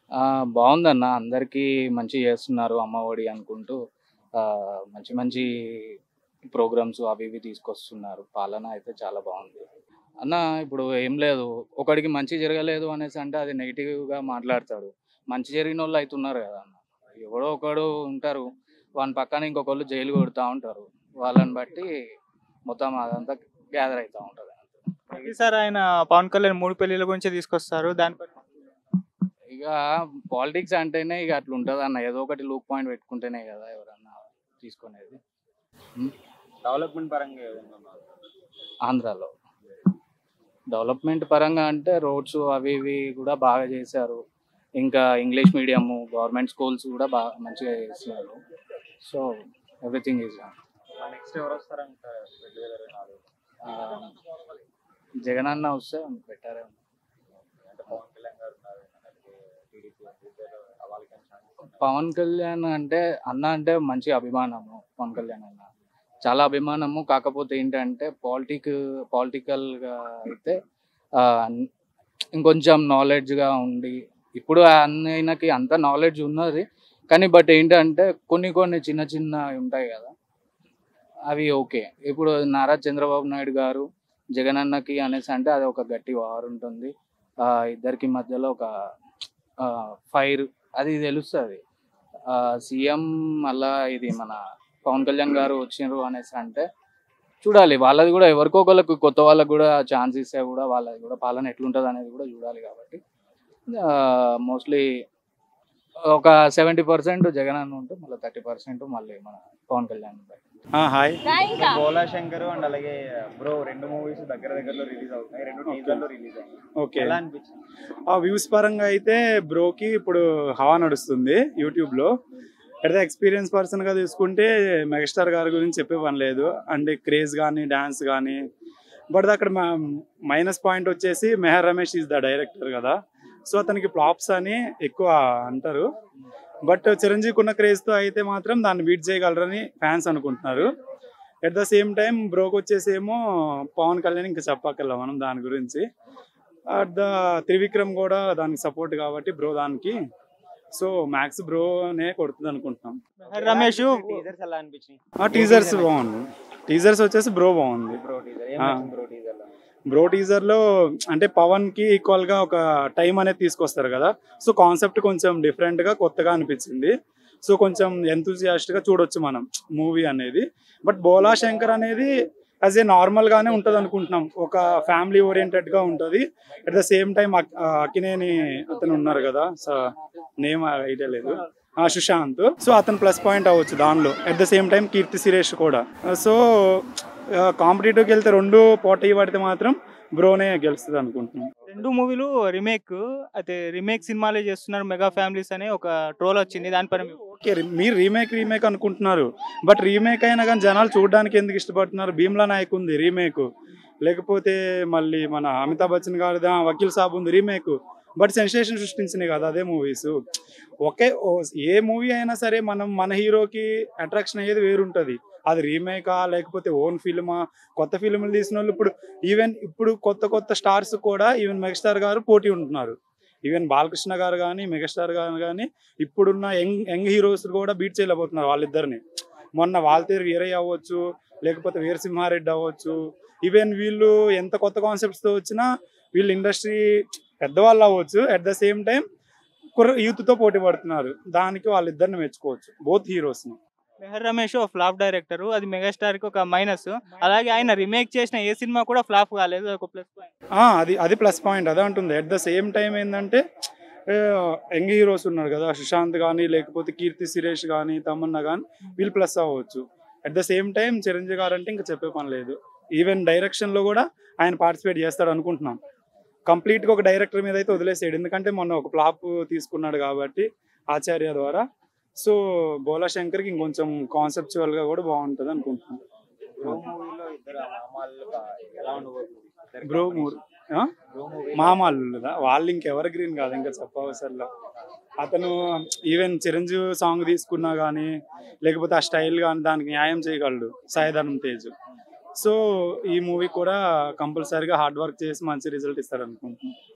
ఆ! బావుందన్న. అందరికీ మంచిగా చేస్తున్నారు అమ్మ ఒడి అనుకుంటూ ఆహ్, మంచి మంచి ప్రోగ్రామ్స్ అవి ఇవి తీసుకొస్తున్నారు. పాలన అయితే చాలా బావుంది. అన్న ఇప్పుడు ఏం లేదు. ఒకడికి మంచి జరగలేదు అనేసి అంటే అది నెగెటివ్‌గా మాట్లాడతాడు. మంచి జరిగినోళ్ళు అయితే ఉన్నారు కదా అన్న. ఎవడో ఒకడు ఉంటారు. వాని పక్కన ఇంకొకళ్ళు జైలు కొడతా ఉంటారు. వాళ్ళని బట్టి మొత్తం అదంతా గ్యాదర్ అయితా ఉంటది. ప్రతిసారి ఆయన పవన్ కళ్యాణ్ 3 పెళ్ళిళ్ళ గురించే తీసుకొస్తారు. దానిపై ఇక పాలిటిక్స్ అంటేనే ఇక అట్లుంటదన్న. ఏదో ఒకటి లూప్ పాయింట్ పెట్టుకుంటేనే కదా ఎవరన్నా తీసుకునేది. హ్మ్. డెవలప్‌మెంట్ పరంగా ఏ విధంగా ఉన్నారు? ఆంధ్రాలో. డెవలప్‌మెంట్ పరంగా అంటే రోడ్స్ అవి ఇవి కూడా బాగా చేశారు. ఇంకా ఇంగ్లీష్ మీడియము, గవర్నమెంట్ స్కూల్స్ కూడా బా మంచిగా చేస్తున్నారు. సో ఎవ్రీథింగ్ ఈజ్ మరి నెక్స్ట్ ఎవరు వస్తారంటారు 2024 ఆహ్, జగనన్న వస్తే బెటరే. అంటే పవన్ కళ్యాణ్ గారు ఉన్నారు. అలాగే టీడీపీ ఇద్దరు వాళ్ళకి ఛాన్స్ పవన్ కళ్యాణ్ అంటే అన్న అంటే మంచి అభిమానము పవన్ కళ్యాణ్ అన్న. చాలా అభిమానము. కాకపోతే ఏంటంటే పాలిటిక్ పాలిటికల్‌గా అయితే ఆహ్, ఇంకొంచెం నాలెడ్జ్‌గా ఉండి ఇప్పుడు అన్నయ్యకి అంత నాలెడ్జ్ ఉన్నది. కానీ బట్ ఏంటంటే కొన్ని కొన్ని చిన్న చిన్నవి ఉంటాయి కదా! అవి ఓకే. ఇప్పుడు నారా చంద్రబాబు నాయుడు గారు, జగనన్నకి అనేసి అంటే అది ఒక గట్టి వార్ ఉంటుంది. ఆహ్, ఇద్దరికి మధ్యలో ఒక ఆహ్, ఫైర్ అది తెలుస్తది. ఆహ్, సీఎం మళ్ళా ఇది మన పవన్ కళ్యాణ్ గారు వచ్చిండ్రు అనేసి అంటే చూడాలి. వాళ్ళది కూడా ఎవరికో ఒకళ్ళకి కొత్త వాళ్ళకి కూడా ఛాన్స్ ఇస్తే కూడా వాళ్ళది కూడా పాలన ఎట్లుంటది అనేది కూడా చూడాలి కాబట్టి ఆహ్, మోస్ట్‌లీ ఒక 70% జగన్ అన్న ఉంటే మళ్ళీ 30% మళ్ళీ మన పవన్ కళ్యాణ్ ఉంటాయి. ఆ, హాయ్ బోలా శంకర్ అండ్ అలాగే బ్రో రెండు మూవీస్ దగ్గర దగ్గరలో రిలీజ్ అవుతాయి. రెండు టీజర్‌లో రిలీజ్ అయ్యాయి. ఓకే ఎలా అనిపించింది? ఆ వ్యూస్ పరంగా అయితే బ్రోకి ఇప్పుడు హవా నడుస్తుంది యూట్యూబ్ లో అయితే ఎక్స్పీరియన్స్ పర్సన్ గా తీసుకుంటే మెగాస్టార్ గారి గురించి చెప్పే పని లేదు అంటే క్రేజ్ కానీ డాన్స్ కానీ బట్ అక్కడ మైనస్ పాయింట్ వచ్చేసి Mehar Ramesh is the director కదా సో అతనికి ఫ్లాప్స్ అని ఎక్కువ అంటారు బట్ చిరంజీవికి ఉన్న క్రేజ్ తో అయితే మాత్రం దాన్ని బీట్ చేయగలరని ఫ్యాన్స్ అనుకుంటున్నారు ఎట్ ద సేమ్ టైం బ్రోకి వచ్చేసి ఏమో పవన్ కళ్యాణ్ ఇంకా చెప్పక్కర్లా మనం దాని గురించి అట్ ద త్రివిక్రమ్ కూడా దానికి సపోర్ట్ కాబట్టి బ్రో దానికి సో మ్యాక్స్ బ్రోనే కొడుతుంది అనుకుంటున్నాం రమేష్ టీజర్స్ ఎలా అనిపించినాయి? ఆ టీజర్స్ బాగుంది టీజర్స్ వచ్చేసి బ్రో బాగుంది బ్రో టీజర్ ఏం ఆ. నచ్చింది బ్రో టీజర్‌లో? బ్రో టీజర్ లో అంటే పవన్ కి ఈక్వల్ గా ఒక టైం అనేది తీసుకొస్తారు కదా సో కాన్సెప్ట్ కొంచెం డిఫరెంట్ గా కొత్తగా అనిపించింది సో కొంచెం ఎంతూజియాస్ట్ గా చూడొచ్చు మనం మూవీ అనేది బట్ బోలా శంకర్ అనేది యాజ్ ఏ నార్మల్ గానే ఉంటది అనుకుంటున్నాం ఒక ఫ్యామిలీ ఓరియంటెడ్ గా ఉంటది at the same time Akkineni అతను ఉన్నారు కదా సో నేమ్ ఐడియా లేదు ఆ సుశాంత్ సో అతను ప్లస్ పాయింట్ అవ్వచ్చు దానిలో at the same time Keerthy Suresh కూడా సో కాంపిటేటివ్కి వెళ్తే రెండు పోటీ పడితే మాత్రం బ్రోనే గెలుస్తుంది అనుకుంటున్నాను రెండు మూవీలు రీమేక్ అయితే రీమేక్ సినిమాలే చేస్తున్నారు మెగా ఫ్యామిలీస్ అనే ఒక ట్రోల్ వచ్చింది దానిపైన మీ- ఓకే రి- మీరు రీమేక్ రీమేక్ అనుకుంటున్నారు బట్ రీమేక్ అయినా కానీ జనాలు చూడడానికి ఎందుకు ఇష్టపడుతున్నారు భీమ్లా నాయక్ ఉంది రీమేక్ లేకపోతే మళ్ళీ మన అమితాబ్ బచ్చన్ గారిది ఆ, వకీల్ సాబ్ ఉంది రీమేక్ బట్ సెన్సేషన్ సృష్టించినాయి కదా అదే మూవీస్ ఒకే ఓ- ఏ మూవీ అయినా సరే మనం మన హీరోకి అట్రాక్షన్ అయ్యేది వేరుంటది అది రీమేకా లేకపోతే ఓన్ ఫిల్మా కొత్త ఫిల్మ్లు తీసిన వాళ్ళు ఇప్పుడు ఈవెన్ ఇప్పుడు కొత్త కొత్త స్టార్స్ కూడా ఈవెన్ మెగాస్టార్ గారు పోటీ ఉంటున్నారు ఈవెన్ బాలకృష్ణ గారు కానీ మెగాస్టార్ గారు కానీ ఇప్పుడున్న యంగ్ యంగ్ హీరోస్ కూడా బీట్ చేయలేకపోతున్నారు వాళ్ళిద్దరిని మొన్న వాల్తేరు వీరయ్య అవ్వచ్చు లేకపోతే వీరసింహారెడ్డి అవ్వచ్చు ఈవెన్ వీళ్ళు ఎంత కొత్త కాన్సెప్ట్స్ తో వచ్చినా వీళ్ళు ఇండస్ట్రీ పెద్దవాళ్ళు అవ్వచ్చు అట్ ద సేమ్ టైం కుర్ర యూత్ తో పోటీ పడుతున్నారు దానికి వాళ్ళిద్దరిని మెచ్చుకోవచ్చు బోత్ హీరోస్ ని మెహర్ రమేష్ ఫ్లాప్ డైరెక్టర్ అది మెగాస్టార్ కి ఒక మైనస్ అలాగే ఆయన రీమేక్ చేసిన ఏ సినిమా కూడా ఫ్లాప్ కాలేదు అది ఒక ప్లస్ పాయింట్ ఆ, అది అది ప్లస్ పాయింట్ అదే అంటుంది అట్ ద సేమ్ టైం ఏంటంటే యంగ్ హీరోస్ ఉన్నారు కదా సుశాంత్ కానీ లేకపోతే కీర్తి సురేష్ కానీ తమన్నా కానీ వీళ్ళు ప్లస్ అవ్వచ్చు at the same time Chiranjeevi garu అంటే ఇంకా చెప్పే పని లేదు ఈవెన్ డైరెక్షన్ లో కూడా ఆయన పార్టిసిపేట్ చేస్తాడు అనుకుంటున్నాం కంప్లీట్ గా ఒక డైరెక్టర్ మీద అయితే వదిలేసాడు ఎందుకంటే మొన్న ఒక ఫ్లాప్ తీసుకున్నాడు కాబట్టి ఆచార్య ద్వారా సో బోలా శంకర్కి ఇంకొంచెం కాన్సెప్చువల్ గా కూడా బాగుంటది అనుకుంటున్నాం బ్రో మూవీలో ఇద్దరు మామాలు ఎలా ఉండబోతుంది? ఇద్దరు బ్రో combination. మూడు ఆ? బ్రో మూవీ మామాళ్ళుదా వాళ్ళు ఇంకెవర్ గ్రీన్ కాదు ఇంకా చెప్పవసరంలో అతను ఈవెన్ చిరంజీవి సాంగ్ తీసుకున్నా కానీ లేకపోతే ఆ స్టైల్ కానీ దానికి న్యాయం చేయగలడు సాయిధనం తేజ్ సో ఈ మూవీ కూడా కంపల్సరీగా హార్డ్ వర్క్ చేసి మంచి రిజల్ట్ ఇస్తారు అనుకుంటున్నాను